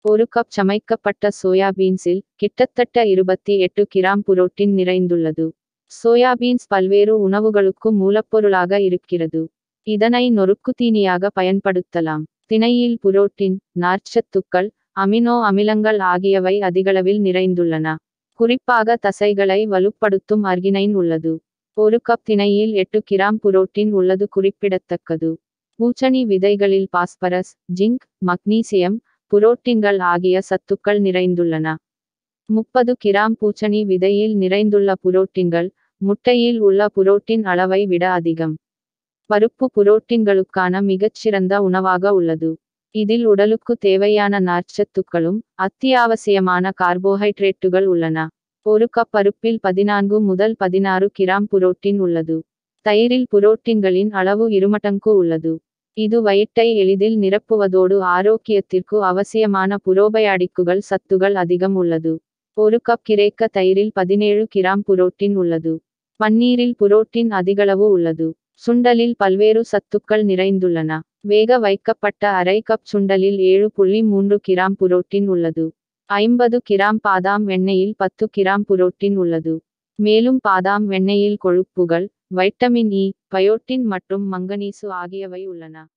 ஒரு கப் சமைக்கப்பட்ட சோயாபீன்ஸில் கிட்டத்தட்ட இருபத்தி எட்டு கிராம் புரோட்டீன் நிறைந்துள்ளது சோயாபீன்ஸ் பல்வேறு உணவுகளுக்கு மூலப்பொருளாக இருக்கிறது இதனை நொறுக்குத்தீனியாக பயன்படுத்தலாம் திணையில் புரோட்டீன் நார்ச்சத்துக்கள் அமினோ அமிலங்கள் ஆகியவை அதிகளவில் நிறைந்துள்ளன குறிப்பாக தசைகளை வலுப்படுத்தும் அர்கினைன் உள்ளது ஒரு கப் திணையில் எட்டு கிராம் புரோட்டீன் உள்ளது குறிப்பிடத்தக்கது பூச்சணி விதைகளில் பாஸ்பரஸ் ஜிங்க் மக்னீசியம் புரோட்டீன்கள் ஆகிய சத்துக்கள் நிறைந்துள்ளன முப்பது கிராம் பூச்சணி விதையில் நிறைந்துள்ள புரோட்டீன்கள் முட்டையில் உள்ள புரோட்டீன் அளவை விட அதிகம் பருப்பு புரோட்டீன்களுக்கான மிகச்சிறந்த உணவாக உள்ளது இதில் உடலுக்கு தேவையான நார்ச்சத்துக்களும் அத்தியாவசியமான கார்போஹைட்ரேட்டுகள் உள்ளன ஒரு கப் பருப்பில் பதினான்கு முதல் பதினாறு கிராம் புரோட்டீன் உள்ளது தயிரில் புரோட்டீன்களின் அளவு இருமடங்கு உள்ளது இது வயிற்றை எளிதில் நிரப்புவதோடு ஆரோக்கியத்திற்கு அவசியமான புரோபயாடிக்குகள் சத்துகள் அதிகம் உள்ளது ஒரு கப் கிரேக்க தயிரில் பதினேழு கிராம் புரோட்டீன் உள்ளது பன்னீரில் புரோட்டீன் அதிகளவு உள்ளது சுண்டலில் பல்வேறு சத்துக்கள் நிறைந்துள்ளன வேக வைக்கப்பட்ட அரை கப் சுண்டலில் ஏழு புள்ளி மூன்று கிராம் புரோட்டீன் உள்ளது ஐம்பது கிராம் பாதாம் வெண்ணெயில் பத்து கிராம் புரோட்டீன் உள்ளது மேலும் பாதாம் வெண்ணெயில் கொழுப்புகள் வைட்டமின் இ பயோட்டின் மற்றும் மங்கனீசு ஆகியவை உள்ளன